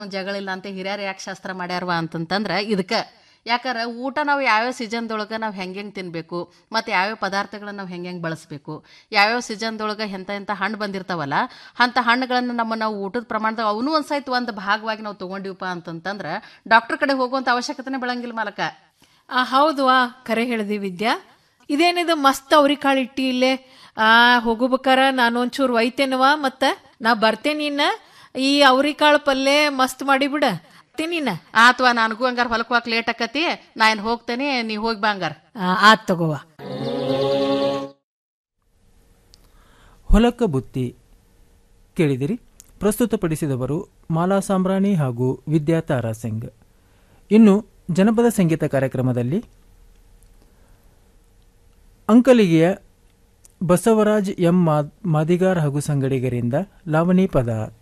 ಜಗಳಿಲ್ಲ ಅಂತ ಹಿರಿಯರು ಯಾಕೆ ಶಾಸ್ತ್ರ ಮಾಡ್ಯಾರವ ಅಂತಂತಂದ್ರೆ ಇದಕ್ಕೆ ಯಾಕಂದ್ರೆ ಊಟ ನಾವು ಯಾವ್ಯಾವ ಸೀಸನ್ದೊಳಗೆ ನಾವು ಹೆಂಗೆ ಹೆಂಗೆ ತಿನ್ನಬೇಕು ಮತ್ತು ಯಾವ್ಯಾವ ಪದಾರ್ಥಗಳನ್ನ ನಾವು ಹೆಂಗೆ ಹೆಂಗೆ ಬಳಸಬೇಕು ಯಾವ್ಯಾವ ಸೀಸನ್ದೊಳಗೆ ಎಂಥ ಎಂಥ ಹಣ್ಣು ಬಂದಿರ್ತಾವಲ್ಲ ಅಂಥ ಹಣ್ಣುಗಳನ್ನು ನಮ್ಮ ನಾವು ಊಟದ ಪ್ರಮಾಣದಾಗ ಅವನು ಒಂದು ಸಹಿತ ಒಂದು ಭಾಗವಾಗಿ ನಾವು ತೊಗೊಂಡಿವಪ್ಪ ಅಂತಂತಂದ್ರೆ ಡಾಕ್ಟರ್ ಕಡೆ ಹೋಗುವಂಥ ಅವಶ್ಯಕತೆನೇ ಬೆಳಂಗಿಲ್ಲ ಮಾಲಕ ಆ ಹೌದು ಆ ಖರೆ ಹೇಳ್ದಿ ವಿದ್ಯಾ ಇದೇನಿದು ಮಸ್ತ್ ಅವ್ರಿಕಾಳು ಇಟ್ಟಿ ಇಲ್ಲೇ ಆ ಹೋಗ್ಬೇಕಾರ ನಾನು ಒಂಚೂರು ಒಯ್ತೇನವ ಮತ್ತ ನಾ ಬರ್ತೇನೆ ಇನ್ನ ಈ ಅವ್ರಿಕಾಳು ಪಲ್ಯ ಮಸ್ತ್ ಮಾಡಿಬಿಡ ನೀನ ಆತ್ವಾ ನನಗೂ ಹಂಗಾರ ಹೊಲಕ್ಕೆ ಹೋಗಕ್ಕೆ ಲೇಟ್ ಆಕತಿ ನಾ ಏನು ಹೋಗ್ತೇನೆ ನೀ ಹೋಗಿ ಬಾ ಹಂಗಾರ ಆತ್ ತಗೋವ ಹೊಲಕ್ಕ ಬುತ್ತಿ ಕೇಳಿದಿರಿ ಪ್ರಸ್ತುತಪಡಿಸಿದವರು ಮಾಲಾ ಸಾಂಬ್ರಾಣಿ ಹಾಗೂ ವಿದ್ಯಾ ತಾರಾ ಸಿಂಗ್ ಇನ್ನು ಜನಪದ ಸಂಗೀತ ಕಾರ್ಯಕ್ರಮದಲ್ಲಿ ಅಂಕಲಿಗೆಯ ಬಸವರಾಜ್ ಎಂ ಮಾದಿಗಾರ್ ಹಾಗೂ ಸಂಗಡಿಗರಿಂದ ಲಾವಣಿ ಪದ